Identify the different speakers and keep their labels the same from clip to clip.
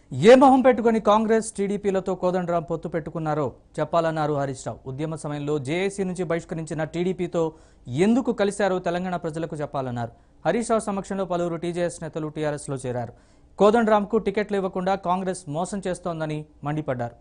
Speaker 1: ఏ మొహం పెట్టుకుని కాంగ్రెస్ టీడీపీలతో కోదండరాం పొత్తు పెట్టుకున్నారో చెప్పాలన్నారు హరీష్ రావు ఉద్యమ సమయంలో జేఏసీ నుంచి బహిష్కరించిన టీడీపీతో ఎందుకు కలిశారో తెలంగాణ ప్రజలకు చెప్పాలన్నారు హరీష్ రావు సమక్షంలో పలువురు టీజేఎస్ నేతలు టీఆర్ఎస్లో చేరారు కోదండరాంకు టికెట్లు ఇవ్వకుండా కాంగ్రెస్ మోసం చేస్తోందని మండిపడ్డారు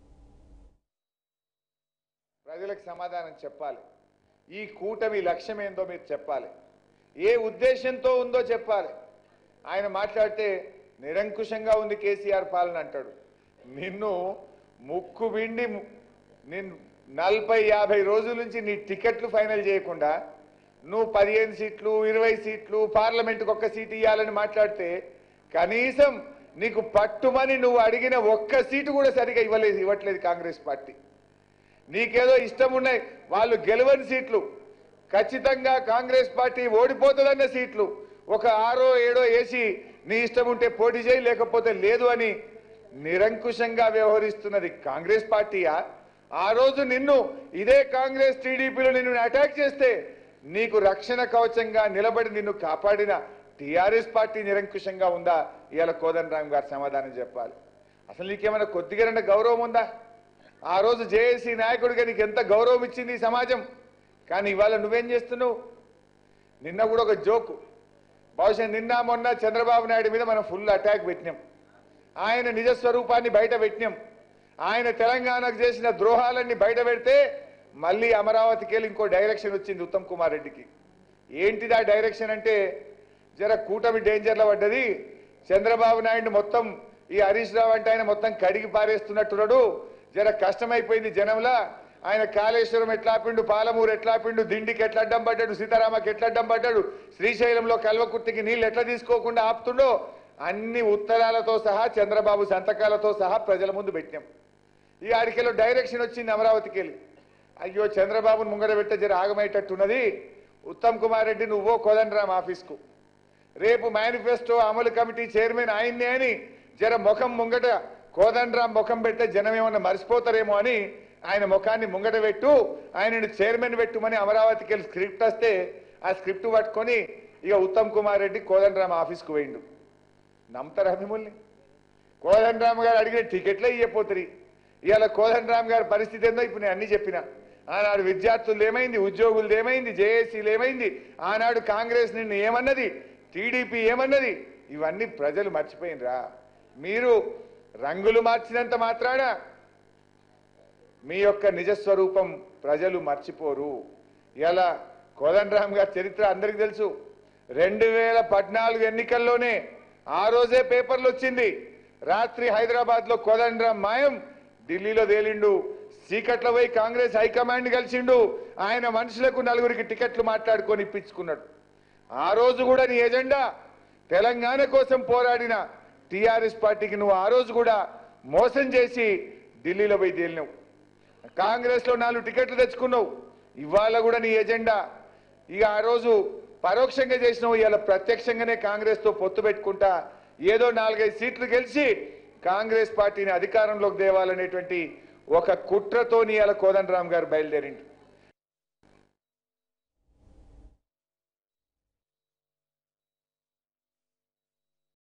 Speaker 2: ప్రజలకు సమాధానం చెప్పాలి ఈ కూటమి లక్ష్యం ఏందో మీరు చెప్పాలి ఏ ఉద్దేశంతో ఉందో చెప్పాలి ఆయన మాట్లాడితే నిరంకుశంగా ఉంది కేసీఆర్ పాలన అంటాడు నిన్ను ముక్కు విండి ము- నిన్ను నలభై యాభై రోజుల నుంచి నీ టికెట్లు ఫైనల్ చేయకుండా నువ్వు పదిహేను సీట్లు ఇరవై సీట్లు పార్లమెంటుకు ఒక్క సీట్ ఇవ్వాలని మాట్లాడితే కనీసం నీకు పట్టుమని నువ్వు అడిగిన ఒక్క సీటు కూడా సరిగా ఇవ్వలేదు ఇవ్వట్లేదు కాంగ్రెస్ పార్టీ నీకేదో ఇష్టం ఉన్నాయి వాళ్ళు గెలవని సీట్లు ఖచ్చితంగా కాంగ్రెస్ పార్టీ ఓడిపోతుందన్న సీట్లు ఒక ఆరో ఏడో వేసి నీ ఇష్టం ఉంటే పోటీ చేయి లేకపోతే లేదు అని నిరంకుశంగా వ్యవహరిస్తున్నది కాంగ్రెస్ పార్టీయా ఆ రోజు నిన్ను ఇదే కాంగ్రెస్ టీడీపీలో నిన్ను అటాక్ చేస్తే నీకు రక్షణ కవచంగా నిలబడి నిన్ను కాపాడిన టీఆర్ఎస్ పార్టీ నిరంకుశంగా ఉందా ఇవాళ కోదండరామ్ గారు సమాధానం చెప్పాలి అసలు నీకేమైనా కొద్దిగా గౌరవం ఉందా ఆ రోజు జేఏసీ నాయకుడిగా నీకు ఎంత గౌరవం ఇచ్చింది ఈ సమాజం కానీ ఇవాళ నువ్వేం చేస్తున్నావు నిన్న కూడా ఒక జోకు బహుశా నిన్న మొన్న చంద్రబాబు నాయుడు మీద మనం ఫుల్ అటాక్ పెట్టినాం ఆయన నిజ స్వరూపాన్ని బయట పెట్టినాం ఆయన తెలంగాణకు చేసిన ద్రోహాలన్నీ బయట పెడితే మళ్ళీ అమరావతికి వెళ్ళి ఇంకో డైరెక్షన్ వచ్చింది ఉత్తమ్ కుమార్ రెడ్డికి ఏంటిది ఆ డైరెక్షన్ అంటే జర కూటమి డేంజర్లో పడ్డది చంద్రబాబు నాయుడు మొత్తం ఈ హరీష్ రావు అంటే ఆయన మొత్తం కడిగి పారేస్తున్నట్టున్నాడు జర కష్టమైపోయింది జనంలా ఆయన కాళేశ్వరం ఎట్లా పిండు పాలమూరు ఎట్లా పిండు దిండికి ఎట్లా అడ్డం పడ్డాడు సీతారామకి ఎట్లా అడ్డం పడ్డాడు శ్రీశైలంలో కల్వకుర్తికి నీళ్ళు ఎట్లా తీసుకోకుండా ఆపుతుండో అన్ని ఉత్తరాలతో సహా చంద్రబాబు సంతకాలతో సహా ప్రజల ముందు పెట్టినాం ఈ ఆడికెళ్ళి డైరెక్షన్ వచ్చింది అమరావతికి వెళ్ళి అయ్యో చంద్రబాబును ముంగడ పెట్టే జర ఆగమయ్యేటట్టున్నది ఉత్తమ్ కుమార్ రెడ్డి నువ్వో కోదండరామ్ ఆఫీస్కు రేపు మేనిఫెస్టో అమలు కమిటీ చైర్మన్ ఆయన్నే అని జర ముఖం ముంగట కోదండరాం ముఖం పెడితే జనం ఏమన్నా మర్చిపోతారేమో అని ఆయన ముఖాన్ని ముంగట పెట్టు ఆయనను చైర్మన్ పెట్టుమని అమరావతికి వెళ్ళి స్క్రిప్ట్ వస్తే ఆ స్క్రిప్ట్ పట్టుకొని ఇక ఉత్తమ్ కుమార్ రెడ్డి కోదండరాం ఆఫీస్కు పోయిండు నమ్ముతారా మిమ్మల్ని కోదండరామ్ గారు అడిగిన టికెట్లే ఇయ్యపోతుంది ఇవాళ కోదండరామ్ గారి పరిస్థితి ఏందో ఇప్పుడు నేను అన్ని చెప్పిన ఆనాడు విద్యార్థులు ఏమైంది ఉద్యోగులు ఏమైంది జేఏసీలు ఏమైంది ఆనాడు కాంగ్రెస్ నిన్ను ఏమన్నది టీడీపీ ఏమన్నది ఇవన్నీ ప్రజలు మర్చిపోయినరా మీరు రంగులు మార్చినంత మాత్రాన మీ యొక్క నిజస్వరూపం ప్రజలు మర్చిపోరు ఇలా కోదండరామ్ గారి చరిత్ర అందరికీ తెలుసు రెండు వేల పద్నాలుగు ఎన్నికల్లోనే ఆ రోజే పేపర్లు వచ్చింది రాత్రి హైదరాబాద్ లో కోదండరామ్ మాయం ఢిల్లీలో తేలిండు సీకట్ల పోయి కాంగ్రెస్ హైకమాండ్ కలిసిండు ఆయన మనుషులకు నలుగురికి టికెట్లు మాట్లాడుకొని ఇప్పించుకున్నాడు ఆ రోజు కూడా నీ ఎజెండా తెలంగాణ కోసం పోరాడిన టీఆర్ఎస్ పార్టీకి నువ్వు ఆ రోజు కూడా మోసం చేసి ఢిల్లీలో పోయి తేలినావు కాంగ్రెస్ లో నాలుగు టికెట్లు తెచ్చుకున్నావు ఇవాళ కూడా నీ ఎజెండా ఇక ఆ రోజు పరోక్షంగా చేసినావు ఇవాళ ప్రత్యక్షంగానే కాంగ్రెస్ తో పొత్తు పెట్టుకుంటా ఏదో నాలుగైదు సీట్లు గెలిచి కాంగ్రెస్ పార్టీని అధికారంలోకి తేవాలనేటువంటి ఒక కుట్రతో ఇవాళ కోదండరామ్ గారు బయలుదేరిండు